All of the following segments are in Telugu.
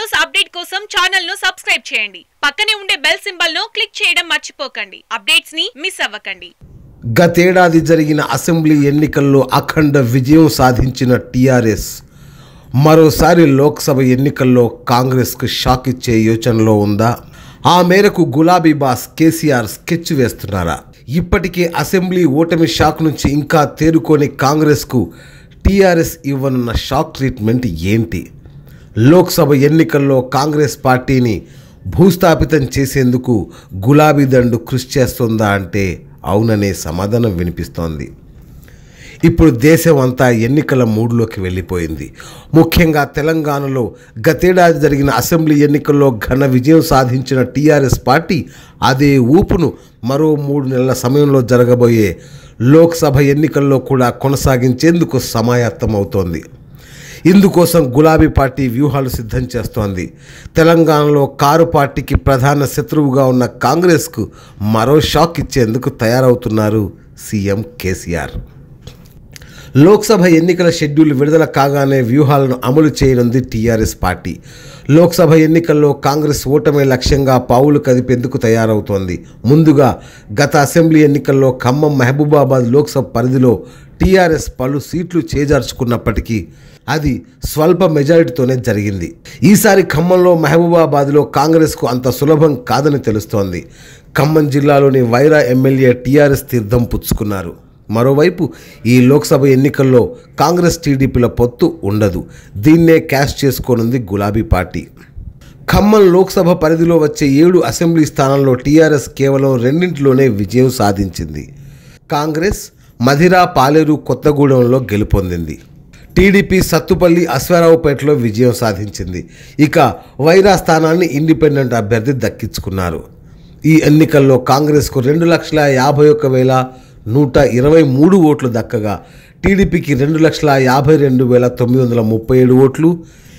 న్యూస్ అప్డేట్ కోసం ఛానల్ ను సబ్స్క్రైబ్ చేయండి పక్కనే ఉండే బెల్ సింబల్ ను క్లిక్ చేయడం మర్చిపోకండి అప్డేట్స్ ని మిస్ అవ్వకండి గతేడాది జరిగిన అసెంబ్లీ ఎన్నికల్లో అఖండ విజయం సాధించిన టీఆర్ఎస్ మరోసారి లోక్సభ ఎన్నికల్లో కాంగ్రెస్కు షాక్ ఇచ్చే యోచనలో ఉందా ఆ మేరకు గులాబీ బాస్ కేసీఆర్ స్కెచ్ వేస్తున్నారా ఇప్పటికే అసెంబ్లీ ఓటమి షాక్ నుంచి ఇంకా తేరుకోని కాంగ్రెస్కు టీఆర్ఎస్ ఇవ్వనున్న షాక్ ట్రీట్మెంట్ ఏంటి లోక్సభ ఎన్నికల్లో కాంగ్రెస్ పార్టీని భూస్థాపితం చేసేందుకు గులాబీ దండు కృషి చేస్తుందా అంటే అవుననే సమాధానం వినిపిస్తోంది ఇప్పుడు దేశం అంతా ఎన్నికల మూడ్లోకి వెళ్ళిపోయింది ముఖ్యంగా తెలంగాణలో గతేడాది జరిగిన అసెంబ్లీ ఎన్నికల్లో ఘన విజయం సాధించిన టీఆర్ఎస్ పార్టీ అదే ఊపును మరో మూడు నెలల సమయంలో జరగబోయే లోక్సభ ఎన్నికల్లో కూడా కొనసాగించేందుకు సమాయత్తమవుతోంది ఇందుకోసం గులాబీ పార్టీ వ్యూహాలు సిద్ధం చేస్తోంది తెలంగాణలో కారు పార్టీకి ప్రధాన శత్రువుగా ఉన్న కాంగ్రెస్కు మరో షాక్ ఇచ్చేందుకు తయారవుతున్నారు సీఎం కేసీఆర్ లోక్సభ ఎన్నికల షెడ్యూల్ విడుదల కాగానే వ్యూహాలను అమలు చేయనుంది టీఆర్ఎస్ పార్టీ లోక్సభ ఎన్నికల్లో కాంగ్రెస్ ఓటమే లక్ష్యంగా పావులు కదిపేందుకు తయారవుతోంది ముందుగా గత అసెంబ్లీ ఎన్నికల్లో ఖమ్మం మహబూబాబాద్ లోక్సభ పరిధిలో టీఆర్ఎస్ పలు సీట్లు చేజార్చుకున్నప్పటికీ అది స్వల్ప మెజారిటీతోనే జరిగింది ఈసారి ఖమ్మంలో మహబూబాబాద్లో కాంగ్రెస్కు అంత సులభం కాదని తెలుస్తోంది ఖమ్మం జిల్లాలోని వైరా ఎమ్మెల్యే టీఆర్ఎస్ తీర్థం పుచ్చుకున్నారు మరోవైపు ఈ లోక్సభ ఎన్నికల్లో కాంగ్రెస్ టీడీపీల పొత్తు ఉండదు దీన్నే క్యాష్ చేసుకోనుంది గులాబీ పార్టీ ఖమ్మం లోక్సభ పరిధిలో వచ్చే ఏడు అసెంబ్లీ స్థానాల్లో టీఆర్ఎస్ కేవలం రెండింటిలోనే విజయం సాధించింది కాంగ్రెస్ మధిరా పాలేరు కొత్తగూడెంలో గెలుపొందింది టీడీపీ సత్తుపల్లి అశ్వారావుపేటలో విజయం సాధించింది ఇక వైరా స్థానాన్ని ఇండిపెండెంట్ అభ్యర్థి దక్కించుకున్నారు ఈ ఎన్నికల్లో కాంగ్రెస్కు రెండు లక్షల యాభై ఒక్క వేల నూట ఇరవై మూడు ఓట్లు దక్కగా టీడీపీకి రెండు లక్షల యాభై రెండు వేల తొమ్మిది వందల ముప్పై ఏడు ఓట్లు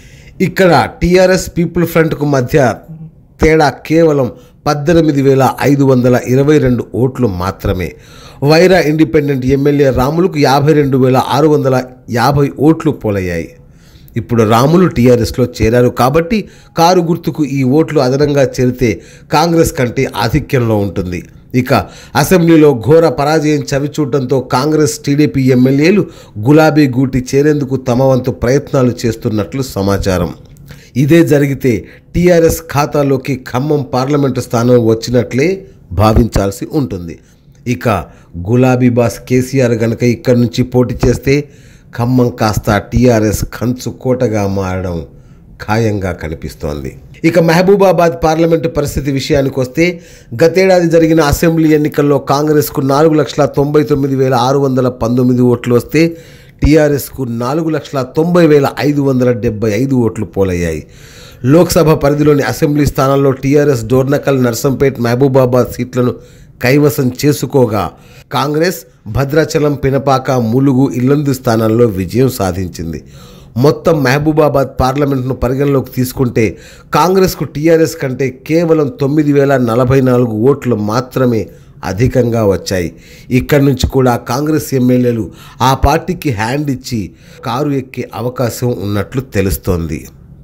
ఇక్కడ టీఆర్ఎస్ పీపుల్ ఫ్రంట్కు మధ్య తేడా కేవలం పద్దెనిమిది వేల ఐదు వందల ఇరవై రెండు ఓట్లు మాత్రమే వైరా ఇండిపెండెంట్ ఎమ్మెల్యే రాములకు యాభై రెండు వేల ఆరు వందల యాభై ఓట్లు పోలయ్యాయి ఇప్పుడు రాములు టీఆర్ఎస్లో చేరారు కాబట్టి కారు గుర్తుకు ఈ ఓట్లు అదనంగా చేరితే కాంగ్రెస్ కంటే ఆధిక్యంలో ఉంటుంది ఇక అసెంబ్లీలో ఘోర పరాజయం చవిచూడటంతో కాంగ్రెస్ టీడీపీ ఎమ్మెల్యేలు గులాబీ గూటి చేరేందుకు తమ వంతు ప్రయత్నాలు చేస్తున్నట్లు సమాచారం ఇదే జరిగితే టీఆర్ఎస్ ఖాతాలోకి ఖమ్మం పార్లమెంటు స్థానం వచ్చినట్లే భావించాల్సి ఉంటుంది ఇక గులాబీ బాస్ కేసీఆర్ గనక ఇక్కడి నుంచి పోటీ చేస్తే ఖమ్మం కాస్త టీఆర్ఎస్ కంచు కోటగా మారడం ఖాయంగా కనిపిస్తోంది ఇక మహబూబాబాద్ పార్లమెంటు పరిస్థితి విషయానికి వస్తే గతేడాది జరిగిన అసెంబ్లీ ఎన్నికల్లో కాంగ్రెస్కు నాలుగు లక్షల తొంభై తొమ్మిది వేల ఆరు వందల పంతొమ్మిది ఓట్లు వస్తే టీఆర్ఎస్కు నాలుగు లక్షల తొంభై వేల ఐదు వందల డెబ్బై ఐదు ఓట్లు పోలయ్యాయి లోక్సభ పరిధిలోని అసెంబ్లీ స్థానాల్లో టీఆర్ఎస్ డోర్నకల్ నర్సంపేట్ మహబూబాబాద్ సీట్లను కైవసం చేసుకోగా కాంగ్రెస్ భద్రాచలం పినపాక ములుగు ఇల్లందు స్థానాల్లో విజయం సాధించింది మొత్తం మహబూబాబాద్ పార్లమెంట్ను పరిగణలోకి తీసుకుంటే కాంగ్రెస్కు టీఆర్ఎస్ కంటే కేవలం తొమ్మిది వేల నలభై నాలుగు ఓట్లు మాత్రమే అధికంగా వచ్చాయి ఇక్కడి నుంచి కూడా కాంగ్రెస్ ఎమ్మెల్యేలు ఆ పార్టీకి హ్యాండ్ ఇచ్చి కారు ఎక్కే అవకాశం ఉన్నట్లు తెలుస్తోంది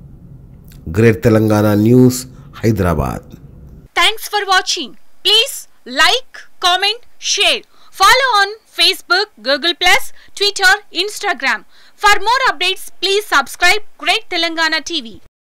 great Telangana news Hyderabad thanks for watching please like comment share follow on Facebook Google plus Twitter Instagram for more updates please subscribe great Telangana TV